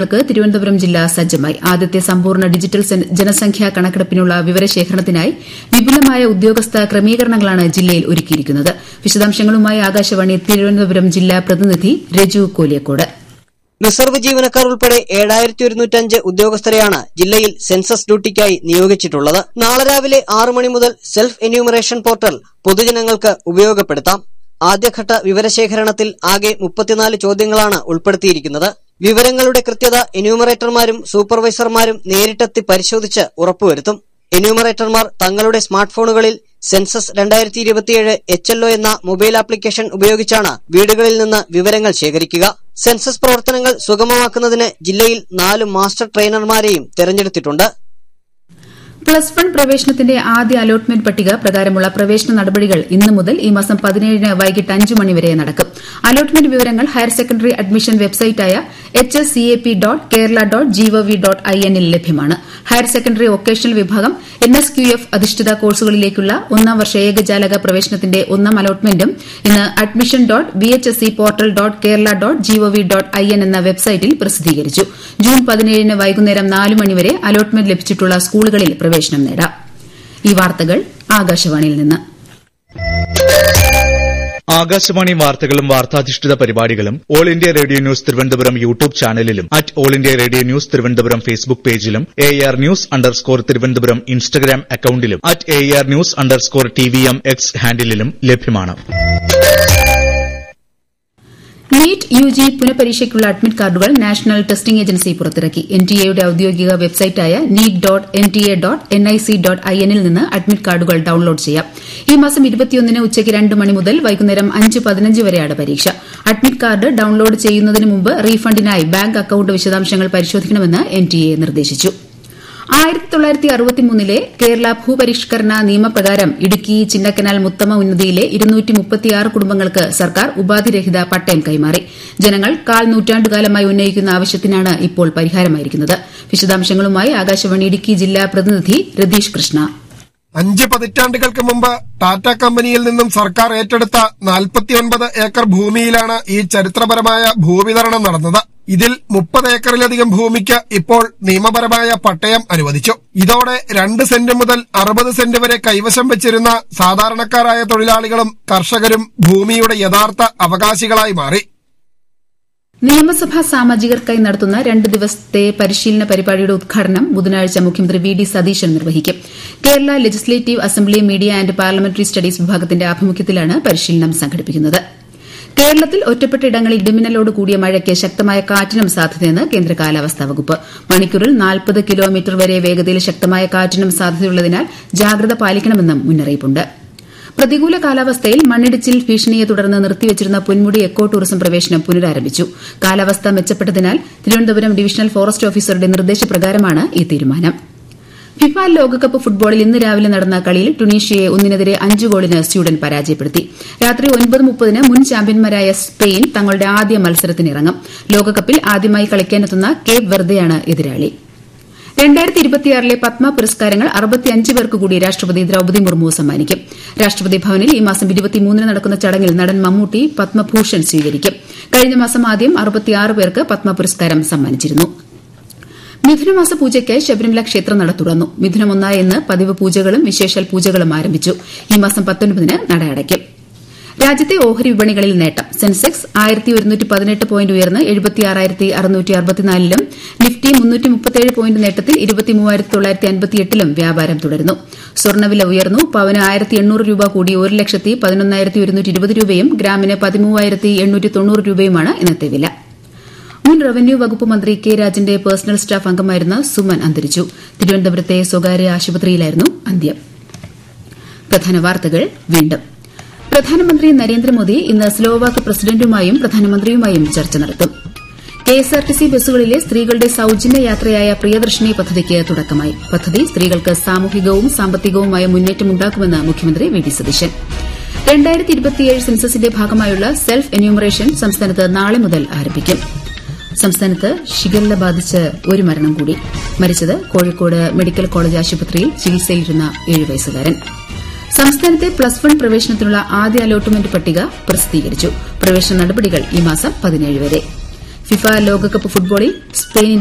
ക്ക് തിരുവനന്തപുരം ജില്ല സജ്ജമായി ആദ്യത്തെ സമ്പൂർണ്ണ ഡിജിറ്റൽ ജനസംഖ്യാ കണക്കെടുപ്പിനുള്ള വിവരശേഖരണത്തിനായി വിപുലമായ ഉദ്യോഗസ്ഥ ക്രമീകരണങ്ങളാണ് ജില്ലയിൽ ഒരുക്കിയിരിക്കുന്നത് വിശദാംശങ്ങളുമായി ആകാശവാണി തിരുവനന്തപുരം ജില്ലാ പ്രതിനിധി രജു കോലിയക്കോട് റിസർവ് ജീവനക്കാർ ഉൾപ്പെടെ ഏഴായിരത്തി ഒരുന്നൂറ്റഞ്ച് ഉദ്യോഗസ്ഥരെയാണ് ജില്ലയിൽ സെൻസസ് ഡ്യൂട്ടിക്കായി നിയോഗിച്ചിട്ടുള്ളത് നാളെ രാവിലെ ആറു മണി മുതൽ സെൽഫ് എന്യൂമറേഷൻ പോർട്ടൽ പൊതുജനങ്ങൾക്ക് ഉപയോഗപ്പെടുത്താം ആദ്യഘട്ട വിവരശേഖരണത്തിൽ ആകെ മുപ്പത്തിനാല് ചോദ്യങ്ങളാണ് ഉൾപ്പെടുത്തിയിരിക്കുന്നത് വിവരങ്ങളുടെ കൃത്യത എന്യൂമറേറ്റർമാരും സൂപ്പർവൈസർമാരും നേരിട്ടെത്തി പരിശോധിച്ച് ഉറപ്പുവരുത്തും എന്യൂമറേറ്റർമാർ തങ്ങളുടെ സ്മാർട്ട് ഫോണുകളിൽ സെൻസസ് രണ്ടായിരത്തി ഇരുപത്തിയേഴ് എച്ച് എൽഒ എന്ന മൊബൈൽ ആപ്ലിക്കേഷൻ ഉപയോഗിച്ചാണ് വീടുകളിൽ നിന്ന് വിവരങ്ങൾ ശേഖരിക്കുക സെൻസസ് പ്രവർത്തനങ്ങൾ സുഗമമാക്കുന്നതിന് ജില്ലയിൽ നാല് മാസ്റ്റർ ട്രെയിനർമാരെയും തെരഞ്ഞെടുത്തിട്ടുണ്ട് പ്ലസ് വൺ പ്രവേശനത്തിന്റെ ആദ്യ അലോട്ട്മെന്റ് പട്ടിക പ്രകാരമുള്ള പ്രവേശന നടപടികൾ ഇന്ന് മുതൽ ഈ മാസം പതിനേഴിന് വൈകിട്ട് അഞ്ച് മണിവരെ നടക്കും അലോട്ട്മെന്റ് വിവരങ്ങൾ ഹയർ സെക്കൻഡറി അഡ്മിഷൻ വെബ്സൈറ്റായ H S C A P dot Kerala dot G O V dot I എന്നിൽ ലഭ്യമാണ് ഹയർ സെക്കൻഡറി വൊക്കേഷണൽ വിഭാഗം എൻ എസ് ക്യു എഫ് അധിഷ്ഠിത കോഴ്സുകളിലേക്കുള്ള ഒന്നാം വർഷ ഏകജാലക പ്രവേശനത്തിന്റെ ഒന്നാം അലോട്ട്മെന്റും ഇന്ന് admission dot B H S C portal dot Kerala dot G O V dot I N എന്ന വെബ്സൈറ്റിൽ പ്രസിദ്ധീകരിച്ചു ജൂൺ പതിനേഴിന് വൈകുന്നേരം നാല് മണിവരെ അലോട്ട്മെന്റ് ലഭിച്ചിട്ടുള്ള സ്കൂളുകളിൽ പ്രവേശനം നേടാം ഈ വാർത്തകൾ ആകാശവാണിയിൽ നിന്ന് ആകാശവാണി വാർത്തകളും വാർത്താധിഷ്ഠിത പരിപാടികളും all India radio news Thiruvananthapuram YouTube ചാനലിലും at all India radio news Thiruvananthapuram Facebook പേജിലും A R news underscore Thiruvananthapuram Instagram അക്കൌണ്ടിലും at A R news underscore T V M X ഹാൻഡിലും ലഭ്യമാണ് നീറ്റ് യു ജി പുനഃപരീക്ഷയ്ക്കുള്ള അഡ്മിറ്റ് കാർഡുകൾ നാഷണൽ ടെസ്റ്റിംഗ് ഏജൻസി പുറത്തിറക്കി N T എയുടെ ഔദ്യോഗിക വെബ്സൈറ്റായ NEET dot N T A dot N I C dot I എന്നിൽ നിന്ന് അഡ്മിറ്റ് കാർഡുകൾ ഡൌൺലോഡ് ചെയ്യാം ഈ മാസം ഇരുപത്തിയൊന്നിന് ഉച്ചയ്ക്ക് രണ്ട് മണി മുതൽ വൈകുന്നേരം അഞ്ച് പതിനഞ്ച് വരെയാണ് പരീക്ഷ അഡ്മിറ്റ് കാർഡ് ഡൌൺലോഡ് ചെയ്യുന്നതിന് മുമ്പ് റീഫണ്ടിനായി ബാങ്ക് അക്കൌണ്ട് വിശദാംശങ്ങൾ പരിശോധിക്കണമെന്ന് എൻ ടി എ നിർദ്ദേശിച്ചു ആയിരത്തി തൊള്ളായിരത്തി അറുപത്തിമൂന്നിലെ കേരള ഭൂപരിഷ്കരണ നിയമപ്രകാരം ഇടുക്കി ചിന്നക്കനാൽ മുത്തമ്മ ഉന്നതിയിലെ ഇരുന്നൂറ്റി മുപ്പത്തിയാറ് കുടുംബങ്ങൾക്ക് സർക്കാർ ഉപാധിരഹിത പട്ടയം കൈമാറി ജനങ്ങൾ കാൽ നൂറ്റാണ്ടുകാലമായി ഉന്നയിക്കുന്ന ആവശ്യത്തിനാണ് ഇപ്പോൾ പരിഹാരമായിരിക്കുന്നത് വിശദാംശങ്ങളുമായി ആകാശവാണി ഇടുക്കി ജില്ലാ പ്രതിനിധി രതീഷ് കൃഷ്ണ അഞ്ച് പതിറ്റാണ്ടുകൾക്ക് മുമ്പ് ടാറ്റ കമ്പനിയിൽ നിന്നും സർക്കാർ ഏറ്റെടുത്ത നാൽപ്പത്തിയൊൻപത് ഏക്കർ ഭൂമിയിലാണ് ഈ ചരിത്രപരമായ ഭൂവിതരണം നടന്നത് ഇതിൽ മുപ്പത് ഏക്കറിലധികം ഭൂമിക്ക് ഇപ്പോൾ നിയമപരമായ പട്ടയം അനുവദിച്ചു ഇതോടെ രണ്ട് സെന്റ് മുതൽ അറുപത് സെന്റ് വരെ കൈവശം വെച്ചിരുന്ന സാധാരണക്കാരായ തൊഴിലാളികളും കർഷകരും ഭൂമിയുടെ യഥാർത്ഥ അവകാശികളായി മാറി നിയമസഭാ സാമാജികർക്കായി നടത്തുന്ന രണ്ട് ദിവസത്തെ പരിശീലന പരിപാടിയുടെ ഉദ്ഘാടനം ബുധനാഴ്ച മുഖ്യമന്ത്രി വി ഡി സതീശൻ നിർവഹിക്കും Kerala legislative assembly media and parliamentary studies വിഭാഗത്തിന്റെ ആഭിമുഖ്യത്തിലാണ് പരിശീലനം സംഘടിപ്പിക്കുന്നത് കേരളത്തിൽ ഒറ്റപ്പെട്ട ഇടങ്ങളിൽ ഇടിമിന്നലോട് കൂടിയ മഴയ്ക്ക് ശക്തമായ കാറ്റിനും സാധ്യതയെന്ന് കേന്ദ്ര കാലാവസ്ഥാ വകുപ്പ് മണിക്കൂറിൽ നാൽപ്പത് കിലോമീറ്റർ വരെ വേഗതയിൽ ശക്തമായ കാറ്റിനും സാധ്യതയുള്ളതിനാൽ ജാഗ്രത പാലിക്കണമെന്നും മുന്നറിയിപ്പുണ്ട് പ്രതികൂല കാലാവസ്ഥയിൽ മണ്ണിടിച്ചിൽ ഭീഷണിയെ തുടർന്ന് നിർത്തിവച്ചിരുന്ന പൊന്മുടി എക്കോ ടൂറിസം പ്രവേശനം പുനരാരംഭിച്ചു കാലാവസ്ഥ മെച്ചപ്പെട്ടതിനാൽ തിരുവനന്തപുരം ഡിവിഷണൽ ഫോറസ്റ്റ് ഓഫീസറുടെ നിർദ്ദേശപ്രകാരമാണ് ഈ തീരുമാനം ഫിഫ ലോകകപ്പ് ഫുട്ബോളിൽ ഇന്ന് രാവിലെ നടന്ന കളിയിൽ ടുണീഷ്യയെ ഒന്നിനെതിരെ അഞ്ച് ഗോളിന് സ്വീഡൻ പരാജയപ്പെടുത്തി രാത്രി ഒൻപത് മുപ്പതിന് മുൻ ചാമ്പ്യന്മാരായ സ്പെയിൻ തങ്ങളുടെ ആദ്യ മത്സരത്തിനിറങ്ങും ലോകകപ്പിൽ ആദ്യമായി കളിക്കാനെത്തുന്ന കേപ്പ് വെർദെയാണ് എതിരാളി രണ്ടായിരത്തി ഇരുപത്തിയാറിലെ പത്മ പുരസ്കാരങ്ങൾ അറുപത്തിയഞ്ച് പേർക്ക് കൂടി രാഷ്ട്രപതി ദ്രൌപദി മുർമു സമ്മാനിക്കും രാഷ്ട്രപതി ഭവനിൽ ഈ മാസം ഇരുപത്തിമൂന്നിന് നടക്കുന്ന ചടങ്ങിൽ നടൻ മമ്മൂട്ടി പത്മഭൂഷൺ സ്വീകരിക്കും കഴിഞ്ഞ മാസം ആദ്യം അറുപത്തിയാറ് പേർക്ക് പത്മ പുരസ്കാരം സമ്മാനിച്ചിരുന്നു മിഥുനമാസ പൂജയ്ക്കായി ശബരിമല ക്ഷേത്ര നട തുറന്നു മിഥുനം ഒന്നായി ഇന്ന് പതിവ് പൂജകളും വിശേഷൽ പൂജകളും ആരംഭിച്ചു ഈ മാസം പത്തൊൻപതിന് നട അടയ്ക്കും രാജ്യത്തെ ഓഹരി വിപണികളിൽ നേട്ടം സെൻസെക്സ് ആയിരത്തി ഒരുന്നൂറ്റി പതിനെട്ട് പോയിന്റ് ഉയർന്ന് എഴുപത്തിയാറായിരത്തി അറുന്നൂറ്റി അറുപത്തിനാലിലും നിഫ്റ്റി മുന്നൂറ്റി മുപ്പത്തേഴ് പോയിന്റ് നേട്ടത്തിൽ ഇരുപത്തിമൂവായിരത്തി തൊള്ളായിരത്തി അൻപത്തിയെട്ടിലും വ്യാപാരം തുടരുന്നു സ്വർണ്ണവില ഉയർന്നു പവന് ആയിരത്തി എണ്ണൂറ് രൂപ കൂടി ഒരു ലക്ഷത്തി പതിനൊന്നായിരത്തി ഒരുന്നൂറ്റി ഇരുപത് രൂപയും ഗ്രാമിന് പതിമൂവായിരത്തി എണ്ണൂറ്റി തൊണ്ണൂറ് രൂപയുമാണ് ഇന്നത്തെ വില മുൻ റവന്യൂ വകുപ്പ് മന്ത്രി കെ രാജന്റെ പേഴ്സണൽ സ്റ്റാഫ് അംഗമായിരുന്ന സുമൻ അന്തരിച്ചു തിരുവനന്തപുരത്തെ സ്വകാര്യ ആശുപത്രിയിലായിരുന്നു അന്ത്യം പ്രധാന വാർത്തകൾ വീണ്ടും പ്രധാനമന്ത്രി നരേന്ദ്രമോദി ഇന്ന് സ്ലോവാക്ക് പ്രസിഡന്റുമായും പ്രധാനമന്ത്രിയുമായും ചർച്ച നടത്തും കെഎസ്ആർടിസി ബസ്സുകളിലെ സ്ത്രീകളുടെ സൌജന്യ യാത്രയായ പ്രിയദർശിനി പദ്ധതിക്ക് തുടക്കമായി പദ്ധതി സ്ത്രീകൾക്ക് സാമൂഹികവും സാമ്പത്തികവുമായ മുന്നേറ്റമുണ്ടാക്കുമെന്ന് മുഖ്യമന്ത്രി വി ഡി സതീശൻ രണ്ടായിരത്തി ഇരുപത്തിയേഴ് സെൻസസിന്റെ ഭാഗമായുള്ള സെൽഫ് എന്യൂമറേഷൻ സംസ്ഥാനത്ത് നാളെ മുതൽ ആരംഭിക്കും സംസ്ഥാനത്ത് ഷിഗല്ല ബാധിച്ച് ഒരു മരണം കൂടി മരിച്ചത് കോഴിക്കോട് മെഡിക്കൽ കോളേജ് ആശുപത്രിയിൽ ചികിത്സയിലിരുന്ന ഏഴ് വയസ്സുകാരൻ സംസ്ഥാനത്തെ പ്ലസ് വൺ പ്രവേശനത്തിനുള്ള ആദ്യ അലോട്ട്മെന്റ് പട്ടിക പ്രസിദ്ധീകരിച്ചു പ്രവേശന നടപടികൾ ഈ മാസം പതിനേഴ് വരെ ഫിഫ ലോകകപ്പ് ഫുട്ബോളിൽ സ്പെയിൻ